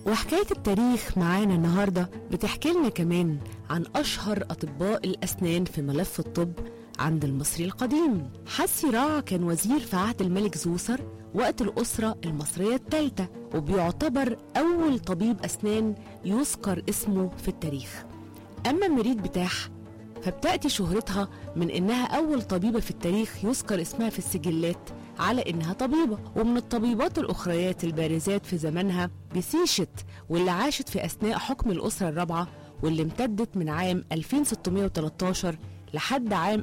وحكاية التاريخ معانا النهاردة بتحكي لنا كمان عن أشهر أطباء الأسنان في ملف الطب عند المصري القديم حسي راع كان وزير في عهد الملك زوسر وقت الأسرة المصرية الثالثة وبيعتبر أول طبيب أسنان يذكر اسمه في التاريخ أما مريد بتاح فبتأتي شهرتها من إنها أول طبيبة في التاريخ يذكر اسمها في السجلات على إنها طبيبة ومن الطبيبات الأخريات البارزات في زمانها بسيشت واللي عاشت في أثناء حكم الأسرة الرابعة واللي امتدت من عام 2613 لحد عام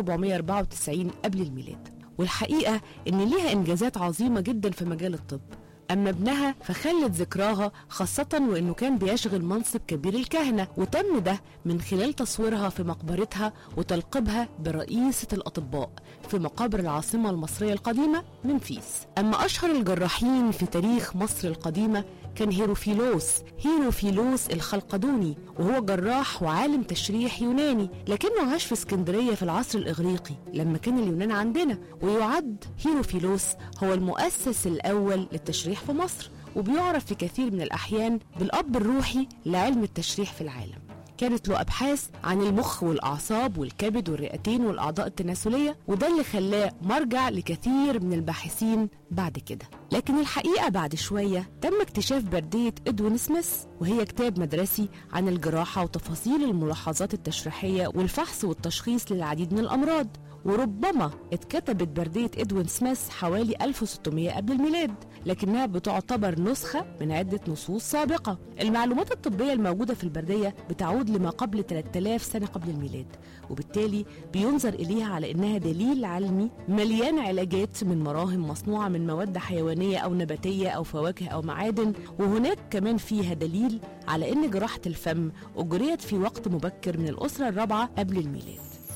2494 قبل الميلاد والحقيقة إن ليها إنجازات عظيمة جدا في مجال الطب أما ابنها فخلت ذكراها خاصة وإنه كان بيشغل منصب كبير الكهنة وتم ده من خلال تصويرها في مقبرتها وتلقيبها برئيسة الأطباء في مقابر العاصمة المصرية القديمة منفيس أما أشهر الجراحين في تاريخ مصر القديمة كان هيروفيلوس هيروفيلوس الخلقدوني وهو جراح وعالم تشريح يوناني لكنه عاش في اسكندرية في العصر الإغريقي لما كان اليونان عندنا ويعد هيروفيلوس هو المؤسس الأول للتشريح في مصر وبيعرف في كثير من الأحيان بالأب الروحي لعلم التشريح في العالم كانت له أبحاث عن المخ والأعصاب والكبد والرئتين والأعضاء التناسلية وده اللي خلاه مرجع لكثير من الباحثين بعد كده لكن الحقيقة بعد شوية تم اكتشاف بردية إدوين سميث وهي كتاب مدرسي عن الجراحة وتفاصيل الملاحظات التشريحية والفحص والتشخيص للعديد من الأمراض وربما اتكتبت بردية إدوين سميث حوالي 1600 قبل الميلاد لكنها بتعتبر نسخة من عدة نصوص سابقة المعلومات الطبية الموجودة في البردية بتعود لما قبل 3000 سنة قبل الميلاد وبالتالي بينظر إليها على إنها دليل علمي مليان علاجات من مراهم مصنوعة من مواد حيوانية أو نباتية أو فواكه أو معادن وهناك كمان فيها دليل على إن جراحة الفم أجريت في وقت مبكر من الأسرة الرابعة قبل الميلاد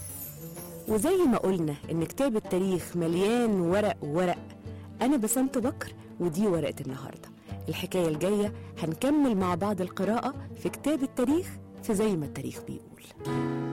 وزي ما قلنا إن كتاب التاريخ مليان ورق ورق أنا بسنت بكر ودي ورقة النهاردة الحكاية الجاية هنكمل مع بعض القراءة في كتاب التاريخ في زي ما التاريخ بيقول